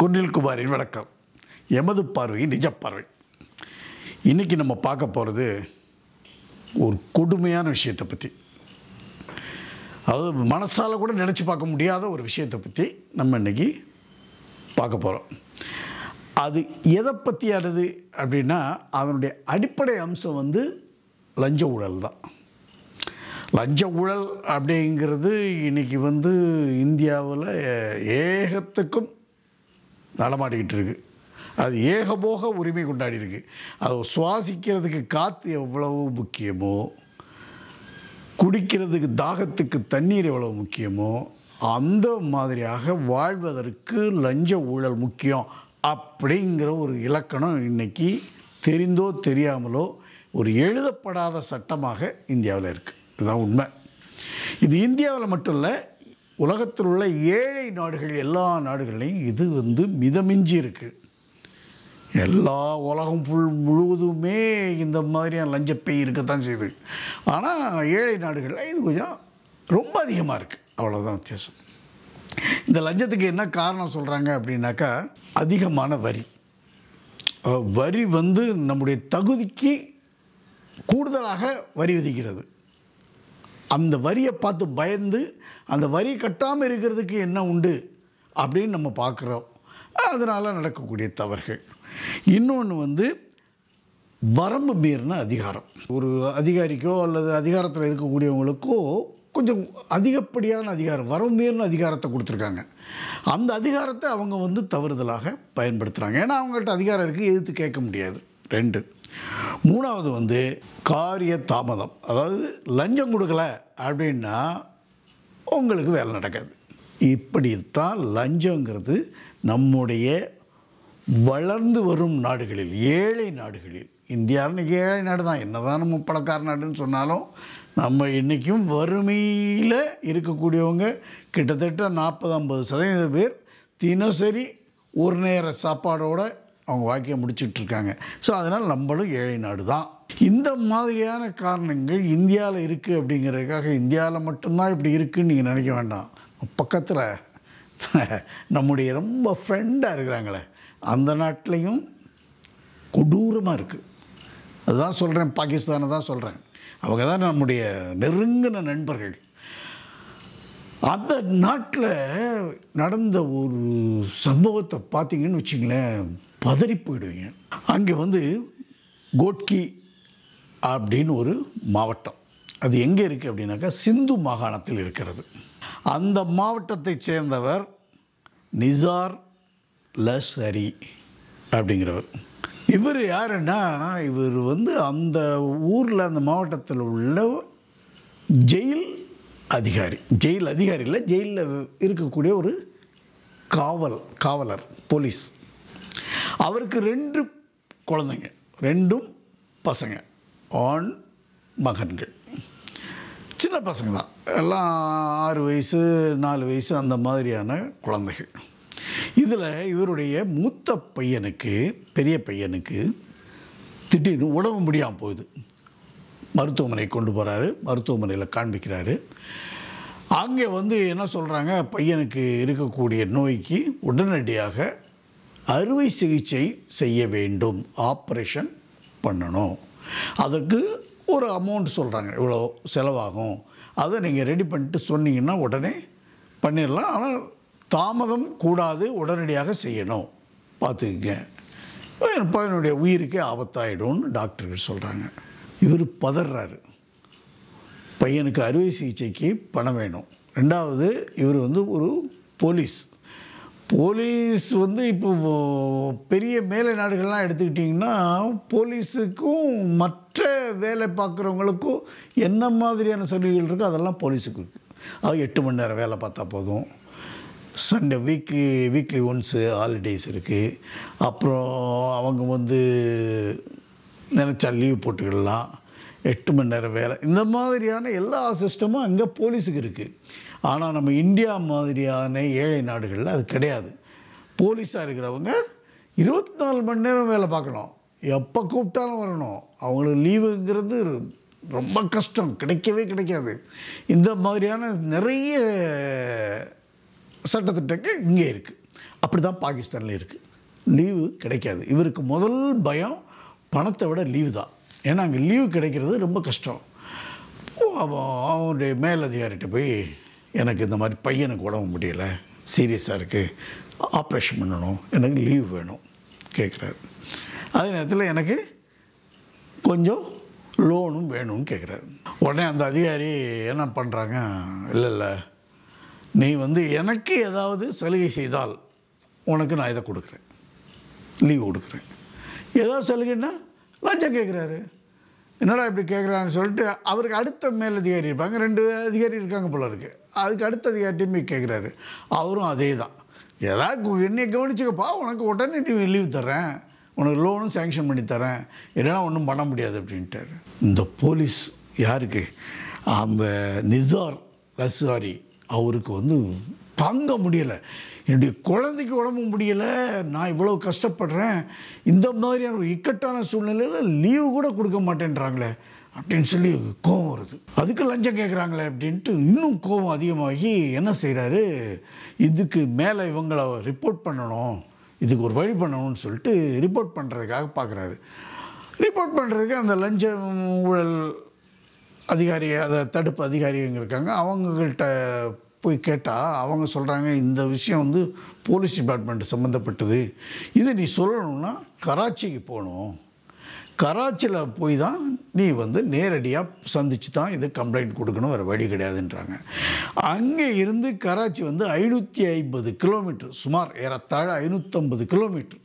குன்றில் குமாரின் வணக்கம் எமது பார்வை நிஜ பார்வை இன்றைக்கி நம்ம பார்க்க போகிறது ஒரு கொடுமையான விஷயத்தை பற்றி அதாவது மனசால் கூட நினச்சி பார்க்க முடியாத ஒரு விஷயத்தை பற்றி நம்ம இன்றைக்கி பார்க்க போகிறோம் அது எதை பற்றியானது அப்படின்னா அதனுடைய அடிப்படை அம்சம் வந்து லஞ்ச ஊழல் தான் லஞ்ச ஊழல் அப்படிங்கிறது இன்றைக்கி வந்து இந்தியாவில் ஏகத்துக்கும் நடமாடிக்கிட்டு இருக்கு அது ஏகபோக உரிமை கொண்டாடி இருக்கு அது சுவாசிக்கிறதுக்கு காற்று எவ்வளவு முக்கியமோ குடிக்கிறதுக்கு தாகத்துக்கு தண்ணீர் எவ்வளவு முக்கியமோ அந்த மாதிரியாக வாழ்வதற்கு லஞ்ச ஊழல் முக்கியம் அப்படிங்கிற ஒரு இலக்கணம் இன்னைக்கு தெரிந்தோ தெரியாமலோ ஒரு எழுதப்படாத சட்டமாக இந்தியாவில் இருக்குது இதுதான் உண்மை இது இந்தியாவில் மட்டும் இல்லை உலகத்தில் உள்ள ஏழை நாடுகள் எல்லா நாடுகள்லையும் இது வந்து மிதமிஞ்சி இருக்குது எல்லா உலகம் ஃபுல் முழுவதுமே இந்த மாதிரியான லஞ்சப்பை இருக்கத்தான் செய்யுது ஆனால் ஏழை நாடுகளில் இது கொஞ்சம் ரொம்ப அதிகமாக இருக்குது அவ்வளோதான் வித்தியாசம் இந்த லஞ்சத்துக்கு என்ன காரணம் சொல்கிறாங்க அப்படின்னாக்கா அதிகமான வரி அஹ், வரி வந்து நம்முடைய தகுதிக்கு கூடுதலாக வரி விதிக்கிறது அந்த வரியை பார்த்து பயந்து அந்த வரி கட்டாமல் இருக்கிறதுக்கு என்ன உண்டு அப்படின்னு நம்ம பார்க்குறோம் அதனால் நடக்கக்கூடிய தவறுகள் இன்னொன்று வந்து வரம்பு மீறின அதிகாரம் ஒரு அதிகாரிக்கோ அல்லது அதிகாரத்தில் இருக்கக்கூடியவங்களுக்கோ கொஞ்சம் அதிகப்படியான அதிகாரம் வரம்பு மீறின அதிகாரத்தை கொடுத்துருக்காங்க அந்த அதிகாரத்தை அவங்க வந்து தவறுதலாக பயன்படுத்துகிறாங்க ஏன்னா அவங்கள்ட்ட அதிகாரம் இருக்குது எதிர்த்து கேட்க முடியாது ரெண்டு மூணாவது வந்து காரிய தாமதம் அதாவது லஞ்சம் கொடுக்கல அப்படின்னா உங்களுக்கு வேலை நடக்காது இப்படித்தான் லஞ்சங்கிறது நம்முடைய வளர்ந்து வரும் நாடுகளில் ஏழை நாடுகளில் இந்தியா இன்னைக்கு ஏழை நாடு தான் என்னதான் நம்ம பணக்கார நாடுன்னு சொன்னாலும் நம்ம இன்றைக்கும் வறுமையில் இருக்கக்கூடியவங்க கிட்டத்தட்ட நாற்பது ஐம்பது சதவீத பேர் தினசரி ஒரு நேர சாப்பாடோட அவங்க வாழ்க்கையை முடிச்சிட்டு இருக்காங்க ஸோ அதனால் நம்மளும் ஏழை நாடு தான் இந்த மாதிரியான காரணங்கள் இந்தியாவில் இருக்குது அப்படிங்கிறதுக்காக இந்தியாவில் மட்டும்தான் இப்படி இருக்குன்னு நீங்கள் நினைக்க வேண்டாம் பக்கத்தில் நம்முடைய ரொம்ப ஃப்ரெண்டாக இருக்கிறாங்களே அந்த நாட்டிலையும் கொடூரமாக இருக்குது அதுதான் சொல்கிறேன் பாகிஸ்தானை தான் சொல்கிறேன் அவங்க தான் நம்முடைய நெருங்கின நண்பர்கள் அந்த நாட்டில் நடந்த ஒரு சம்பவத்தை பார்த்தீங்கன்னு வச்சிங்களேன் பதறி போயிடுவீங்க அங்கே வந்து கோட்கி அப்படின்னு ஒரு மாவட்டம் அது எங்கே இருக்குது அப்படின்னாக்கா சிந்து மாகாணத்தில் இருக்கிறது அந்த மாவட்டத்தைச் சேர்ந்தவர் நிசார் லஸ்ஹரி அப்படிங்கிறவர் இவர் யாருன்னா இவர் வந்து அந்த ஊரில் அந்த மாவட்டத்தில் உள்ள ஜெயில் அதிகாரி ஜெயில் அதிகாரி இல்லை ஜெயிலில் இருக்கக்கூடிய ஒரு காவல் காவலர் போலீஸ் அவருக்கு ரெண்டு குழந்தைங்க ரெண்டும் பசங்க ஆண் மகன்கள் சின்ன பசங்க தான் எல்லாம் ஆறு வயசு நாலு வயசு அந்த மாதிரியான குழந்தைகள் இதில் இவருடைய மூத்த பையனுக்கு பெரிய பையனுக்கு திடீர்னு உடம்பு முடியாமல் போகுது மருத்துவமனை கொண்டு போகிறாரு மருத்துவமனையில் காண்பிக்கிறாரு அங்கே வந்து என்ன சொல்கிறாங்க பையனுக்கு இருக்கக்கூடிய நோய்க்கு உடனடியாக அறுவை சிகிச்சை செய்ய வேண்டும் ஆப்ரேஷன் பண்ணணும் அதற்கு ஒரு அமௌண்ட் சொல்கிறாங்க இவ்வளோ செலவாகும் அதை நீங்கள் ரெடி பண்ணிட்டு சொன்னீங்கன்னா உடனே பண்ணிடலாம் ஆனால் தாமதம் கூடாது உடனடியாக செய்யணும் பார்த்துக்கங்க பையனுடைய உயிருக்கே ஆபத்தாயிடும்னு டாக்டர்கள் சொல்கிறாங்க இவர் பதறாரு பையனுக்கு அறுவை சிகிச்சைக்கு பணம் வேணும் ரெண்டாவது இவர் வந்து ஒரு போலீஸ் போலீஸ் வந்து இப்போ பெரிய மேலை நாடுகள்லாம் எடுத்துக்கிட்டிங்கன்னா போலீஸுக்கும் மற்ற வேலை பார்க்குறவங்களுக்கும் என்ன மாதிரியான சலுகைகள் இருக்கோ அதெல்லாம் போலீஸுக்கு இருக்குது அது எட்டு மணி நேரம் வேலை பார்த்தா போதும் Sunday weekly weekly once holidays இருக்குது அப்புறம் அவங்க வந்து நினச்சா லீவ் போட்டுக்கிடலாம் எட்டு மணி நேரம் வேலை இந்த மாதிரியான எல்லா சிஸ்டமும் அங்கே போலீஸுக்கு இருக்குது ஆனால் நம்ம இந்தியா மாதிரியான ஏழை நாடுகளில் அது கிடையாது போலீஸாக இருக்கிறவங்க இருபத்தி நாலு மணி நேரம் வேலை பார்க்கணும் எப்போ கூப்பிட்டாலும் வரணும் அவங்களுக்கு லீவுங்கிறது ரொம்ப கஷ்டம் கிடைக்கவே கிடைக்காது இந்த மாதிரியான நிறைய சட்டத்திட்டங்கள் இங்கே இருக்குது அப்படி தான் பாகிஸ்தானில் இருக்குது லீவு கிடைக்காது இவருக்கு முதல் பயம் பணத்தை விட லீவு தான் ஏன்னா அங்கே லீவு கிடைக்கிறது ரொம்ப கஷ்டம் அவன் அவனுடைய மேலதிகாரிகிட்ட போய் எனக்கு இந்த மாதிரி பையனுக்கு உடம்பு முடியலை சீரியஸாக இருக்குது ஆப்ரேஷன் பண்ணணும் எனக்கு லீவ் வேணும் கேட்குறாரு அதே நேரத்தில் எனக்கு கொஞ்சம் லோனும் வேணும்னு கேட்குறாரு உடனே அந்த அதிகாரி என்ன பண்ணுறாங்க இல்லை இல்லை நீ வந்து எனக்கு ஏதாவது சலுகை செய்தால் உனக்கு நான் இதை கொடுக்குறேன் லீவ் கொடுக்குறேன் ஏதாவது சலுகைன்னா லஞ்சம் கேட்குறாரு என்னடா இப்படி கேட்குறான்னு சொல்லிட்டு அவருக்கு அடுத்த மேலதிகாரி இருப்பாங்க ரெண்டு அதிகாரி இருக்காங்க போல இருக்கு அதுக்கு அடுத்த அதிகாரிட்டையும் போய் கேட்குறாரு அவரும் அதே தான் ஏதாவது என்னை கவனிச்சுக்கப்பா உனக்கு உடனே நீ லீவ் தரேன் உனக்கு லோனும் சேங்ஷன் பண்ணி தரேன் இல்லைன்னா ஒன்றும் பண்ண முடியாது அப்படின்ட்டாரு இந்த போலீஸ் யாருக்கு அந்த நிசார் லஸ்வாரி அவருக்கு வந்து தாங்க முடியலை என்னுடைய குழந்தைக்கு உடம்பு முடியலை நான் இவ்வளோ கஷ்டப்படுறேன் இந்த மாதிரியான ஒரு இக்கட்டான சூழ்நிலையில் லீவு கூட கொடுக்க மாட்டேன்றாங்களே அப்படின்னு சொல்லி கோபம் வருது அதுக்கு லஞ்சம் கேட்குறாங்களே அப்படின்ட்டு இன்னும் கோபம் அதிகமாகி என்ன செய்கிறாரு இதுக்கு மேலே இவங்களை ரிப்போர்ட் பண்ணணும் இதுக்கு ஒரு வழி பண்ணணும்னு சொல்லிட்டு ரிப்போர்ட் பண்ணுறதுக்காக பார்க்குறாரு ரிப்போர்ட் பண்ணுறதுக்கு அந்த லஞ்சம் ஊழல் அதிகாரி அதை தடுப்பு அதிகாரிங்க இருக்காங்க அவங்கக்கிட்ட போய் கேட்டால் அவங்க சொல்கிறாங்க இந்த விஷயம் வந்து போலீஸ் டிபார்ட்மெண்ட் சம்மந்தப்பட்டது இதை நீ சொல்லணும்னா கராச்சிக்கு போகணும் கராச்சியில் போய் தான் நீ வந்து நேரடியாக சந்தித்து தான் இது கம்ப்ளைண்ட் கொடுக்கணும் வேறு வழி கிடையாதுன்றாங்க அங்கே இருந்து கராச்சி வந்து ஐநூற்றி ஐம்பது கிலோமீட்டர் சுமார் ஏறத்தாழ ஐநூற்றம்பது கிலோமீட்டர்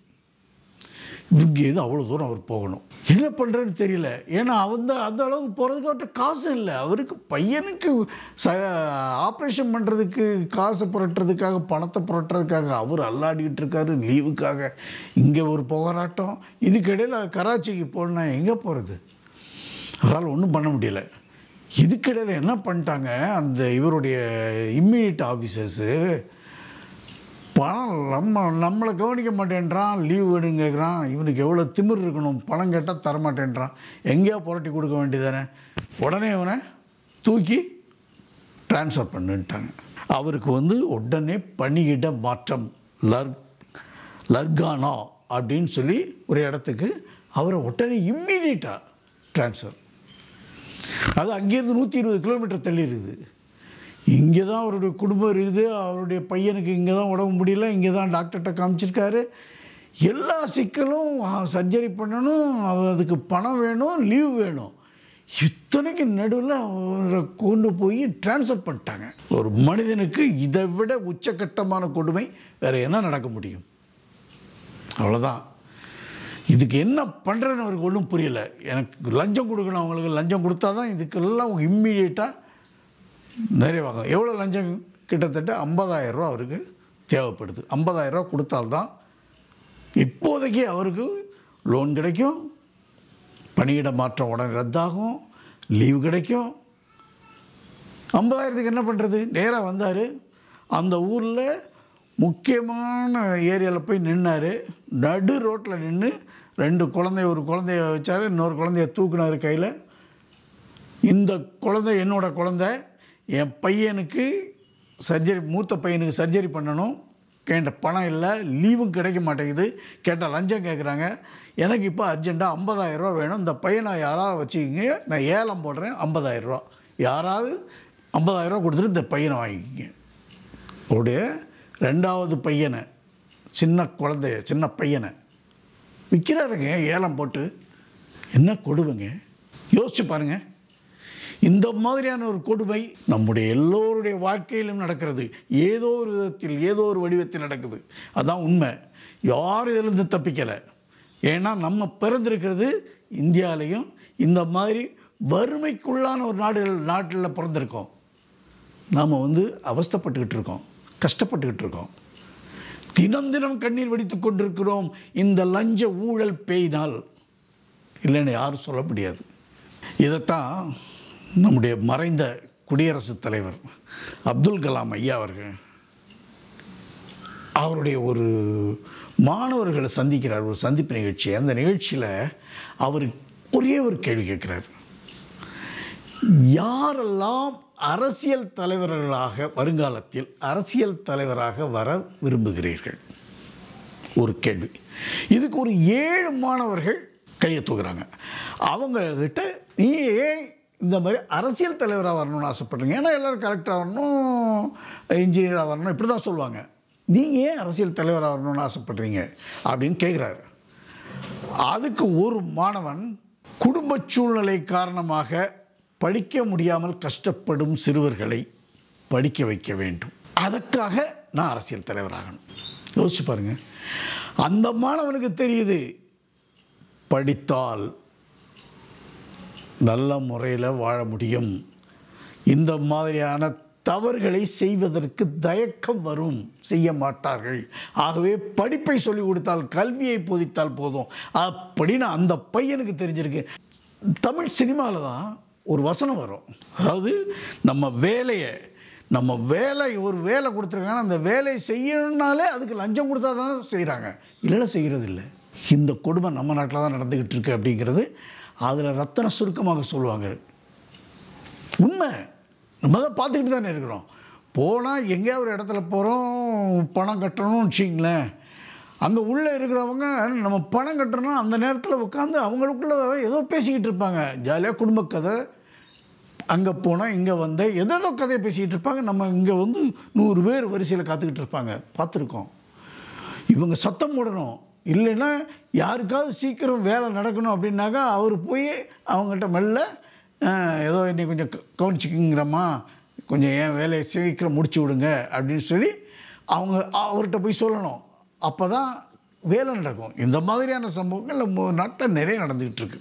இங்கேருந்து அவ்வளோ தூரம் அவர் போகணும் என்ன பண்ணுறேன்னு தெரியல ஏன்னா அந்த அந்த அளவுக்கு போகிறதுக்கு அவர்கிட்ட காசு இல்லை அவருக்கு பையனுக்கு ச ஆப்ரேஷன் பண்ணுறதுக்கு காசை புரட்டுறதுக்காக பணத்தை புரட்டுறதுக்காக அவர் அல்லாடிக்கிட்டு இருக்காரு லீவுக்காக இங்கே ஒரு போராட்டம் இதுக்கிடையில் கராச்சிக்கு போனா எங்கே போகிறது அவரால் ஒன்றும் பண்ண முடியல இதுக்கிடையில் என்ன பண்ணிட்டாங்க அந்த இவருடைய இம்மீடியட் ஆஃபீஸர்ஸு பணம் நம்ம நம்மளை கவனிக்க மாட்டேன்றான் லீவ் வேணுங்க கேட்குறான் இவனுக்கு எவ்வளோ திமிர் இருக்கணும் பணம் கேட்டால் தரமாட்டேன்றான் எங்கேயா புரட்டி கொடுக்க வேண்டியதானே உடனே இவனை தூக்கி ட்ரான்ஸ்ஃபர் பண்ணுன்ட்டாங்க அவருக்கு வந்து உடனே பணியிட மாற்றம் லர் லர்கானா அப்படின்னு சொல்லி ஒரு இடத்துக்கு அவரை உடனே இம்மீடியட்டாக ட்ரான்ஸ்ஃபர் அது அங்கேருந்து நூற்றி இருபது கிலோமீட்டர் தள்ளி இருக்குது இங்கே தான் அவருடைய குடும்பம் இருக்குது அவருடைய பையனுக்கு இங்கே தான் உடம்பு முடியல இங்கே தான் டாக்டர்கிட்ட காமிச்சிருக்காரு எல்லா சிக்கலும் சர்ஜரி பண்ணணும் அவ- அதுக்கு பணம் வேணும் லீவ் வேணும் இத்தனைக்கு நடுவில் அவரை கொண்டு போய் ட்ரான்ஸ்ஃபர் பண்ணிட்டாங்க ஒரு மனிதனுக்கு இதை விட உச்சக்கட்டமான கொடுமை வேறு என்ன நடக்க முடியும் அவ்வளோதான் இதுக்கு என்ன பண்ணுறதுன்னு அவருக்கு ஒன்றும் புரியல எனக்கு லஞ்சம் கொடுக்கணும் அவங்களுக்கு லஞ்சம் கொடுத்தா தான் இதுக்கெல்லாம் இம்மீடியட்டாக நிறைவாங்க எவ்வளோ லஞ்சம் கிட்டத்தட்ட 50000 ரூபா அவருக்கு தேவைப்படுது 50000 ரூபா கொடுத்தால்தான் இப்போதைக்கு அவருக்கு லோன் கிடைக்கும் பணியிட மாற்றம் உடனே ரத்தாகும் லீவு கிடைக்கும் ஐம்பதாயிரத்துக்கு என்ன பண்ணுறது நேராக வந்தார் அந்த ஊரில் முக்கியமான ஏரியாவில் போய் நின்னார் நடு ரோட்டில் நின்று ரெண்டு குழந்தைய ஒரு குழந்தைய வச்சார் இன்னொரு குழந்தைய தூக்குனார் கையில் இந்த குழந்தை என்னோட குழந்தை என் பையனுக்கு சர்ஜரி மூத்த பையனுக்கு சர்ஜரி பண்ணணும் கேட்ட பணம் இல்லை லீவும் கிடைக்க மாட்டேங்குது கேட்டால் லஞ்சம் கேட்குறாங்க எனக்கு இப்போ அர்ஜெண்ட்டாக 50000 ரூபா வேணும் இந்த பையனை யாராவது வச்சுக்கிங்க நான் ஏலம் போடுறேன் 50000 ரூபா யாராவது 50000 ரூபா கொடுத்துட்டு இந்த பையனை வாங்கிக்கிங்க அவருடைய ரெண்டாவது பையனை சின்ன குழந்தைய சின்ன பையனை விற்கிறாருங்க ஏலம் போட்டு என்ன கொடுமைங்க யோசிச்சு பாருங்க இந்த மாதிரியான ஒரு கொடுமை நம்முடைய எல்லோருடைய வாழ்க்கையிலும் நடக்கிறது ஏதோ ஒரு விதத்தில் ஏதோ ஒரு வடிவத்தில் நடக்குது அதான் உண்மை யாரும் இதிலிருந்து தப்பிக்கலை ஏன்னா நம்ம பிறந்திருக்கிறது இந்தியாவிலையும் இந்த மாதிரி வறுமைக்குள்ளான ஒரு நாடுகள் நாட்டில் பிறந்திருக்கோம் நாம் வந்து அவஸ்தைப்பட்டுக்கிட்டு இருக்கோம் கஷ்டப்பட்டுக்கிட்டு இருக்கோம் தினம் தினம் கண்ணீர் வடித்துக் கொண்டிருக்கிறோம் இந்த லஞ்ச ஊழல் பேய்னால் இல்லைன்னு யாரும் சொல்ல முடியாது இதைத்தான் நம்முடைய மறைந்த குடியரசுத் தலைவர் அப்துல் கலாம் ஐயா அவர்கள் அவருடைய ஒரு மாணவர்களை சந்திக்கிறார் ஒரு சந்திப்பு நிகழ்ச்சி அந்த நிகழ்ச்சியில் அவர் ஒரே ஒரு கேள்வி கேட்குறார் யாரெல்லாம் அரசியல் தலைவர்களாக வருங்காலத்தில் அரசியல் தலைவராக வர விரும்புகிறீர்கள் ஒரு கேள்வி இதுக்கு ஒரு ஏழு மாணவர்கள் கையை தூக்குறாங்க அவங்க கிட்ட நீ ஏன் இந்த மாதிரி அரசியல் தலைவராக வரணும்னு ஆசைப்படுறீங்க ஏன்னா எல்லோரும் கலெக்டராக வரணும் இன்ஜினியராக வரணும் இப்படி தான் சொல்லுவாங்க நீங்கள் ஏன் அரசியல் தலைவராக வரணும்னு ஆசைப்படுறீங்க அப்படின்னு கேட்குறாரு அதுக்கு ஒரு மாணவன் குடும்ப சூழ்நிலை காரணமாக படிக்க முடியாமல் கஷ்டப்படும் சிறுவர்களை படிக்க வைக்க வேண்டும் அதற்காக நான் அரசியல் தலைவராகணும் யோசிச்சு பாருங்க அந்த மாணவனுக்கு தெரியுது படித்தால் நல்ல முறையில் வாழ முடியும் இந்த மாதிரியான தவறுகளை செய்வதற்கு தயக்கம் வரும் செய்ய மாட்டார்கள் ஆகவே படிப்பை சொல்லிக் கொடுத்தால் கல்வியை போதித்தால் போதும் அப்படின்னு அந்த பையனுக்கு தெரிஞ்சிருக்கு தமிழ் சினிமாவில் தான் ஒரு வசனம் வரும் அதாவது நம்ம வேலையை நம்ம வேலை ஒரு வேலை கொடுத்துருக்காங்கன்னா அந்த வேலையை செய்யணும்னாலே அதுக்கு லஞ்சம் கொடுத்தா தான் செய்கிறாங்க இல்லைன்னா செய்கிறது இல்லை இந்த கொடுமை நம்ம நாட்டில் தான் நடந்துக்கிட்டு இருக்கு அப்படிங்கிறது அதில் ரத்தன சுருக்கமாக சொல்லுவாங்க உண்மை நம்ம தான் பார்த்துக்கிட்டு தானே இருக்கிறோம் போனால் எங்கேயா ஒரு இடத்துல போகிறோம் பணம் கட்டணும்னு வச்சிங்களேன் அங்கே உள்ளே இருக்கிறவங்க நம்ம பணம் கட்டணும் அந்த நேரத்தில் உட்காந்து அவங்களுக்குள்ள ஏதோ பேசிக்கிட்டு இருப்பாங்க ஜாலியாக குடும்ப கதை அங்கே போனால் இங்கே வந்த ஏதேதோ கதையை பேசிக்கிட்டு இருப்பாங்க நம்ம இங்கே வந்து நூறு பேர் வரிசையில் காத்துக்கிட்டு இருப்பாங்க பார்த்துருக்கோம் இவங்க சத்தம் போடணும் இல்லைன்னா யாருக்காவது சீக்கிரம் வேலை நடக்கணும் அப்படின்னாக்கா அவர் போய் அவங்ககிட்ட மெல்ல "அஹ், ஏதோ என்னை கொஞ்சம் க- கவனிச்சுக்கிங்கிறம்மா கொஞ்சம் ஏன் வேலையை சீக்கிரம் முடிச்சு விடுங்க அப்படின்னு சொல்லி அவங்க அவர்கிட்ட போய் சொல்லணும் அப்போ தான் வேலை நடக்கும் இந்த மாதிரியான சம்பவங்கள் நம்ம நாட்டில் நிறைய நடந்துக்கிட்டு இருக்கு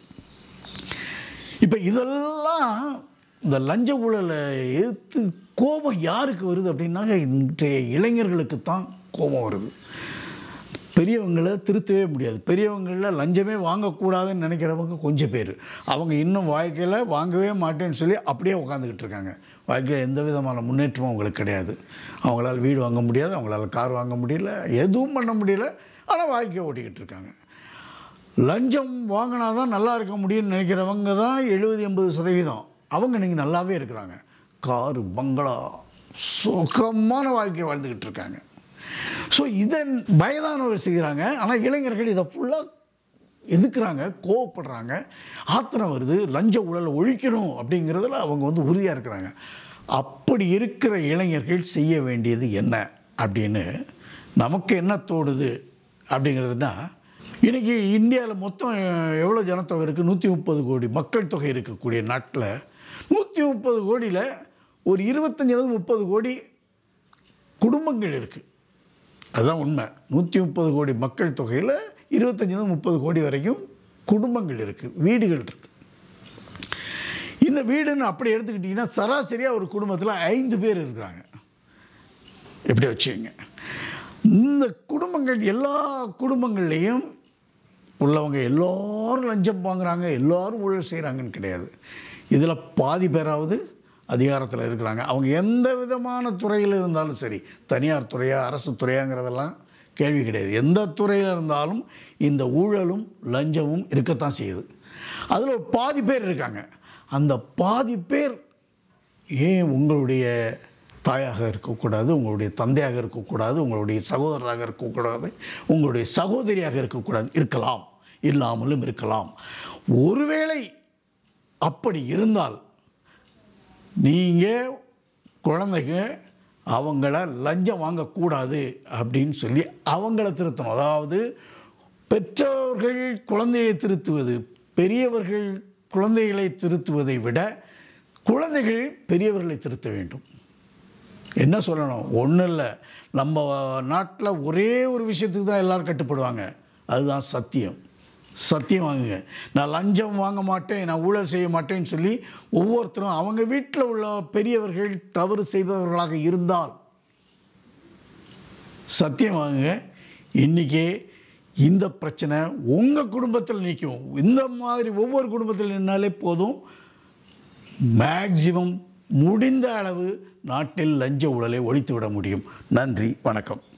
இப்போ இதெல்லாம் இந்த லஞ்ச ஊழலை எதிர்த்து கோபம் யாருக்கு வருது அப்படின்னாக்க இன்றைய இளைஞர்களுக்கு தான் கோபம் வருது பெரியவங்களை திருத்தவே முடியாது பெரியவங்களில் லஞ்சமே வாங்கக்கூடாதுன்னு நினைக்கிறவங்க கொஞ்சம் பேர் அவங்க இன்னும் வாழ்க்கையில் வாங்கவே மாட்டேன்னு சொல்லி அப்படியே உட்காந்துக்கிட்டு இருக்காங்க வாழ்க்கையில் எந்த விதமான முன்னேற்றமும் அவங்களுக்கு கிடையாது அவங்களால வீடு வாங்க முடியாது அவங்களால கார் வாங்க முடியல எதுவும் பண்ண முடியல ஆனால் வாழ்க்கையை ஓட்டிக்கிட்டு இருக்காங்க லஞ்சம் வாங்கினா தான் நல்லா இருக்க முடியும்னு நினைக்கிறவங்க தான் எழுபது எண்பது சதவீதம் அவங்க நீங்கள் நல்லாவே இருக்கிறாங்க காரு பங்களா சுகமான வாழ்க்கையை வாழ்ந்துக்கிட்டு இருக்காங்க ஸோ இதை வயதானவர் செய்கிறாங்க ஆனால் இளைஞர்கள் இதை ஃபுல்லாக எதுக்குறாங்க கோவப்படுறாங்க ஆத்திரம் வருது லஞ்ச ஊழலை ஒழிக்கணும் அப்படிங்கிறதுல அவங்க வந்து உறுதியாக இருக்கிறாங்க அப்படி இருக்கிற இளைஞர்கள் செய்ய வேண்டியது என்ன அப்படின்னு நமக்கு என்ன தோடுது அப்படிங்கிறதுனா இன்றைக்கி இந்தியாவில் மொத்தம் எவ்வளோ ஜனத்தொகை இருக்குது நூற்றி முப்பது கோடி மக்கள் தொகை இருக்கக்கூடிய நாட்டில் நூற்றி முப்பது கோடியில் ஒரு இருபத்தஞ்சிலிருந்து முப்பது கோடி குடும்பங்கள் இருக்குது அதுதான் உண்மை நூற்றி முப்பது கோடி மக்கள் தொகையில் இருபத்தஞ்சிலிருந்து முப்பது கோடி வரைக்கும் குடும்பங்கள் இருக்குது வீடுகள் இருக்குது இந்த வீடுன்னு அப்படி எடுத்துக்கிட்டிங்கன்னா சராசரியாக ஒரு குடும்பத்தில் ஐந்து பேர் இருக்கிறாங்க எப்படி வச்சுங்க இந்த குடும்பங்கள் எல்லா குடும்பங்கள்லேயும் உள்ளவங்க எல்லோரும் லஞ்சம் வாங்குறாங்க எல்லோரும் ஊழல் செய்கிறாங்கன்னு கிடையாது இதில் பாதி பேராவது அதிகாரத்தில் இருக்கிறாங்க அவங்க எந்த விதமான துறையில் இருந்தாலும் சரி தனியார் துறையா அரசு துறையாங்கிறதெல்லாம் கேள்வி கிடையாது எந்த துறையில் இருந்தாலும் இந்த ஊழலும் லஞ்சமும் இருக்கத்தான் செய்யுது அதில் ஒரு பாதி பேர் இருக்காங்க அந்த பாதி பேர் ஏன் உங்களுடைய தாயாக இருக்கக்கூடாது உங்களுடைய தந்தையாக இருக்கக்கூடாது உங்களுடைய சகோதரராக இருக்கக்கூடாது உங்களுடைய சகோதரியாக இருக்கக்கூடாது இருக்கலாம் இல்லாமலும் இருக்கலாம் ஒருவேளை அப்படி இருந்தால் நீங்கள் குழந்தைங்க அவங்கள லஞ்சம் வாங்கக்கூடாது அப்படின்னு சொல்லி அவங்கள திருத்தணும் அதாவது பெற்றோர்கள் குழந்தையை திருத்துவது பெரியவர்கள் குழந்தைகளை திருத்துவதை விட குழந்தைகள் பெரியவர்களை திருத்த வேண்டும் என்ன சொல்லணும் ஒன்றும் இல்லை நம்ம நாட்டில் ஒரே ஒரு விஷயத்துக்கு தான் எல்லோரும் கட்டுப்படுவாங்க அதுதான் சத்தியம் சத்தியம் வாங்குங்க நான் லஞ்சம் வாங்க மாட்டேன் நான் ஊழல் செய்ய மாட்டேன்னு சொல்லி ஒவ்வொருத்தரும் அவங்க வீட்டில் உள்ள பெரியவர்கள் தவறு செய்பவர்களாக இருந்தால் சத்தியம் வாங்குங்க இன்றைக்கே இந்த பிரச்சனை உங்கள் குடும்பத்தில் நிற்கும் இந்த மாதிரி ஒவ்வொரு குடும்பத்தில் நின்னாலே போதும் மேக்சிமம் முடிந்த அளவு நாட்டில் லஞ்ச ஊழலை ஒழித்துவிட முடியும் நன்றி வணக்கம்